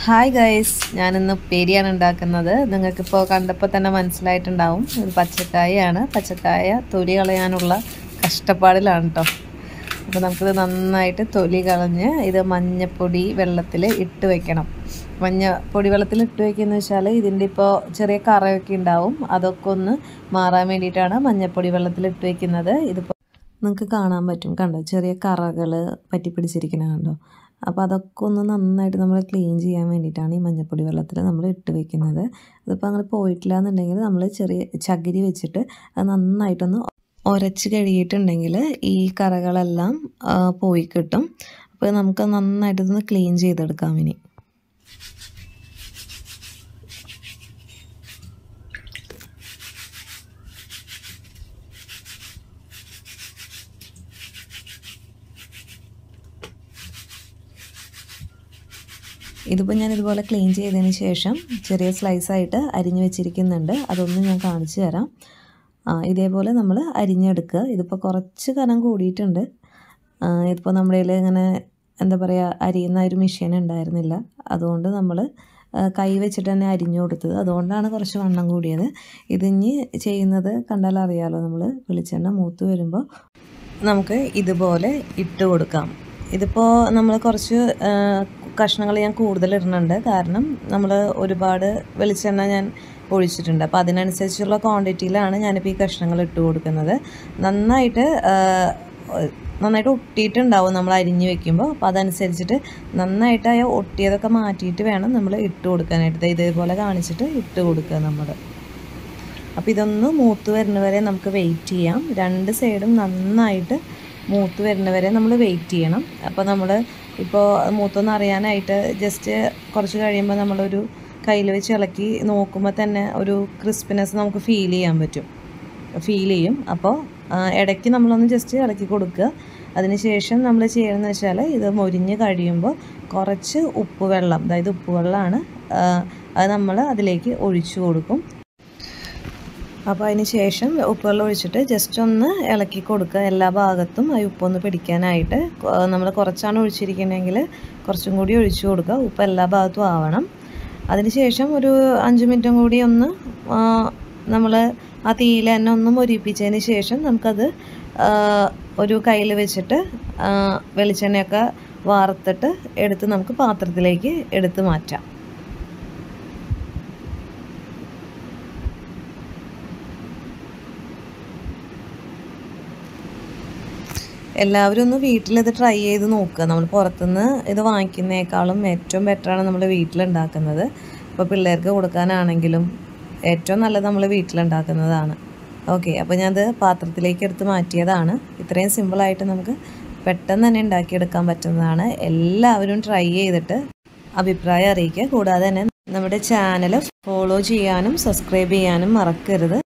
hi guys ഞാനിന്ന് ഉപ്പേരിയാണ് ഉണ്ടാക്കുന്നത് നിങ്ങൾക്കിപ്പോൾ കണ്ടപ്പോൾ തന്നെ മനസ്സിലായിട്ടുണ്ടാവും ഇത് പച്ചക്കായയാണ് പച്ചക്കായ തൊലി കളയാനുള്ള കഷ്ടപ്പാടിലാണ് കേട്ടോ അപ്പോൾ നമുക്കിത് നന്നായിട്ട് തൊലി കളഞ്ഞ് ഇത് മഞ്ഞപ്പൊടി വെള്ളത്തിൽ ഇട്ട് വെക്കണം മഞ്ഞപ്പൊടി വെള്ളത്തിൽ ഇട്ട് വെക്കുന്നത് വെച്ചാൽ ഇതിൻ്റെ ഇപ്പോൾ ചെറിയ കറയൊക്കെ ഉണ്ടാവും അതൊക്കെ ഒന്ന് മാറാൻ വേണ്ടിയിട്ടാണ് മഞ്ഞപ്പൊടി വെള്ളത്തിൽ ഇട്ട് വെക്കുന്നത് ഇതിപ്പോൾ നിങ്ങൾക്ക് കാണാൻ പറ്റും കണ്ടോ ചെറിയ കറകൾ പറ്റി പിടിച്ചിരിക്കുന്നത് കണ്ടോ അപ്പോൾ അതൊക്കെ ഒന്ന് നന്നായിട്ട് നമ്മൾ ക്ലീൻ ചെയ്യാൻ വേണ്ടിയിട്ടാണ് ഈ മഞ്ഞപ്പൊടി വെള്ളത്തിൽ നമ്മൾ ഇട്ട് വെക്കുന്നത് അതിപ്പോൾ അങ്ങനെ പോയിട്ടില്ല എന്നുണ്ടെങ്കിൽ നമ്മൾ ചെറിയ ചകിരി വെച്ചിട്ട് അത് നന്നായിട്ടൊന്ന് ഉരച്ച് കഴുകിയിട്ടുണ്ടെങ്കിൽ ഈ കറകളെല്ലാം പോയി കിട്ടും അപ്പോൾ നമുക്ക് നന്നായിട്ടൊന്ന് ക്ലീൻ ചെയ്തെടുക്കാം ഇനി ഇതിപ്പോൾ ഞാൻ ഇതുപോലെ ക്ലീൻ ചെയ്തതിന് ശേഷം ചെറിയ സ്ലൈസായിട്ട് അരിഞ്ഞു വെച്ചിരിക്കുന്നുണ്ട് അതൊന്നും ഞാൻ കാണിച്ചു തരാം ഇതേപോലെ നമ്മൾ അരിഞ്ഞെടുക്കുക ഇതിപ്പോൾ കുറച്ച് കനം കൂടിയിട്ടുണ്ട് ഇതിപ്പോൾ നമ്മുടെ കയ്യിൽ ഇങ്ങനെ എന്താ പറയുക അരിയുന്ന ഒരു മെഷീൻ ഉണ്ടായിരുന്നില്ല അതുകൊണ്ട് നമ്മൾ കൈ വെച്ചിട്ട് തന്നെ അരിഞ്ഞു കൊടുത്തത് അതുകൊണ്ടാണ് കുറച്ച് വണ്ണം കൂടിയത് ഇതിഞ്ഞ് ചെയ്യുന്നത് കണ്ടാൽ അറിയാലോ നമ്മൾ വെളിച്ചെണ്ണ മൂത്ത് വരുമ്പോൾ നമുക്ക് ഇതുപോലെ ഇട്ട് കൊടുക്കാം ഇതിപ്പോൾ നമ്മൾ കുറച്ച് കഷ്ണങ്ങൾ ഞാൻ കൂടുതൽ ഇടുന്നുണ്ട് കാരണം നമ്മൾ ഒരുപാട് വെളിച്ചെണ്ണ ഞാൻ ഒഴിച്ചിട്ടുണ്ട് അപ്പോൾ അതിനനുസരിച്ചുള്ള ക്വാണ്ടിറ്റിയിലാണ് ഞാനിപ്പോൾ ഈ കഷ്ണങ്ങൾ ഇട്ട് കൊടുക്കുന്നത് നന്നായിട്ട് നന്നായിട്ട് ഒട്ടിയിട്ടുണ്ടാവും നമ്മൾ അരിഞ്ഞ് വെക്കുമ്പോൾ അപ്പോൾ അതനുസരിച്ചിട്ട് നന്നായിട്ട് ആ ഒട്ടിയതൊക്കെ മാറ്റിയിട്ട് വേണം നമ്മൾ ഇട്ട് കൊടുക്കാനായിട്ട് ഇതേപോലെ കാണിച്ചിട്ട് ഇട്ട് കൊടുക്കുക നമ്മൾ അപ്പോൾ ഇതൊന്ന് മൂത്ത് വരുന്നവരെ നമുക്ക് വെയിറ്റ് ചെയ്യാം രണ്ട് സൈഡും നന്നായിട്ട് മൂത്ത് വരുന്നവരെ നമ്മൾ വെയിറ്റ് ചെയ്യണം അപ്പോൾ നമ്മൾ ഇപ്പോൾ മൂത്തൊന്ന് അറിയാനായിട്ട് ജസ്റ്റ് കുറച്ച് കഴിയുമ്പോൾ നമ്മളൊരു കയ്യിൽ വെച്ച് ഇളക്കി നോക്കുമ്പോൾ തന്നെ ഒരു ക്രിസ്പിനെസ് നമുക്ക് ഫീൽ ചെയ്യാൻ പറ്റും ഫീൽ ചെയ്യും അപ്പോൾ ഇടയ്ക്ക് നമ്മളൊന്ന് ജസ്റ്റ് ഇളക്കി കൊടുക്കുക അതിനുശേഷം നമ്മൾ ചെയ്യണമെന്ന് വെച്ചാൽ ഇത് മൊരിഞ്ഞ് കഴിയുമ്പോൾ കുറച്ച് ഉപ്പ് വെള്ളം അതായത് ഉപ്പ് വെള്ളമാണ് അത് നമ്മൾ അതിലേക്ക് ഒഴിച്ചു കൊടുക്കും അപ്പോൾ അതിന് ശേഷം ഉപ്പുവെള്ളം ഒഴിച്ചിട്ട് ജസ്റ്റ് ഒന്ന് ഇളക്കി കൊടുക്കുക എല്ലാ ഭാഗത്തും ആ ഉപ്പൊന്ന് പിടിക്കാനായിട്ട് നമ്മൾ കുറച്ചാണ് ഒഴിച്ചിരിക്കുന്നതെങ്കിൽ കുറച്ചും കൂടി ഒഴിച്ചു കൊടുക്കുക ഉപ്പ് എല്ലാ ഭാഗത്തും ആവണം അതിന് ശേഷം ഒരു അഞ്ച് മിനിറ്റും കൂടി ഒന്ന് നമ്മൾ ആ തീയിൽ തന്നെ ഒന്ന് മൊരിപ്പിച്ചതിന് ശേഷം നമുക്കത് ഒരു കയ്യിൽ വെച്ചിട്ട് വെളിച്ചെണ്ണയൊക്കെ വാർത്തിട്ട് എടുത്ത് നമുക്ക് പാത്രത്തിലേക്ക് എടുത്ത് മാറ്റാം എല്ലാവരും ഒന്ന് വീട്ടിലിത് ട്രൈ ചെയ്ത് നോക്കുക നമ്മൾ പുറത്തുനിന്ന് ഇത് വാങ്ങിക്കുന്നേക്കാളും ഏറ്റവും ബെറ്ററാണ് നമ്മൾ വീട്ടിലുണ്ടാക്കുന്നത് ഇപ്പോൾ പിള്ളേർക്ക് കൊടുക്കാനാണെങ്കിലും ഏറ്റവും നല്ലത് നമ്മൾ വീട്ടിലുണ്ടാക്കുന്നതാണ് ഓക്കെ അപ്പോൾ ഞാനത് പാത്രത്തിലേക്ക് എടുത്ത് മാറ്റിയതാണ് ഇത്രയും സിമ്പിളായിട്ട് നമുക്ക് പെട്ടെന്ന് തന്നെ ഉണ്ടാക്കിയെടുക്കാൻ പറ്റുന്നതാണ് എല്ലാവരും ട്രൈ ചെയ്തിട്ട് അഭിപ്രായം അറിയിക്കുക കൂടാതെ തന്നെ നമ്മുടെ ചാനൽ ഫോളോ ചെയ്യാനും സബ്സ്ക്രൈബ് ചെയ്യാനും മറക്കരുത്